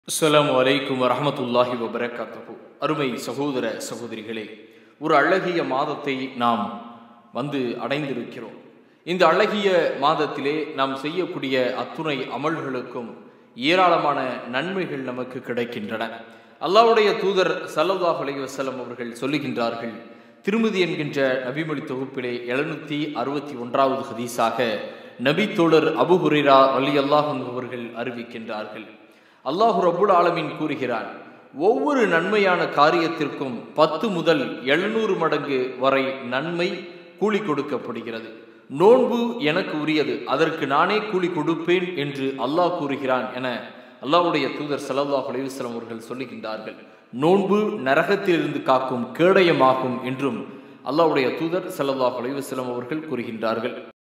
அஸ்ஸலாமு அலைக்கும் வரஹமத்துல்லாஹி வபரகாத்தஹு அருமை சகோதர சகோதரிகளே ஒரு அழகிய மாதத்தை நாம் வந்து அடைந்திருக்கிறோம் இந்த அழகிய மாதத்திலே நாம் செய்யக்கூடிய அத்துணை அமல்களுக்கும் ஏராளமான நன்மைகள் நமக்கு கிடைக்கின்றன அல்லாஹ்வுடைய தூதர் ஸல்லல்லாஹு அலைஹி வஸல்லம் அவர்கள் சொல்லுகின்றார்கள் திருமதி என்கின்ற நபிமொழி தொகுப்பிலே எழுநூத்தி அறுபத்தி ஒன்றாவது ஹதீஸாக நபி தோழர் அபு ஹுரைரா அலி அல்லாஹன் அவர்கள் அறிவிக்கின்றார்கள் அல்லாஹு ரப்புல் ஆலமீன் கூறுகிறான் ஒவ்வொரு நன்மையான காரியத்திற்கும் பத்து முதல் எழுநூறு மடங்கு வரை நன்மை கூலி கொடுக்கப்படுகிறது நோன்பு எனக்கு உரியது அதற்கு நானே கூலி கொடுப்பேன் என்று அல்லாஹ் கூறுகிறான் என அல்லாஹ்வுடைய தூதர் ஸல்லல்லாஹு அலைஹி வஸல்லம் அவர்கள் சொல்லுகின்றார்கள் நோன்பு நரகத்திலிருந்து காக்கும் கேடயமாகும் என்றும் அல்லாஹ்வுடைய தூதர் ஸல்லல்லாஹு அலைஹி வஸல்லம் அவர்கள் கூறுகின்றார்கள்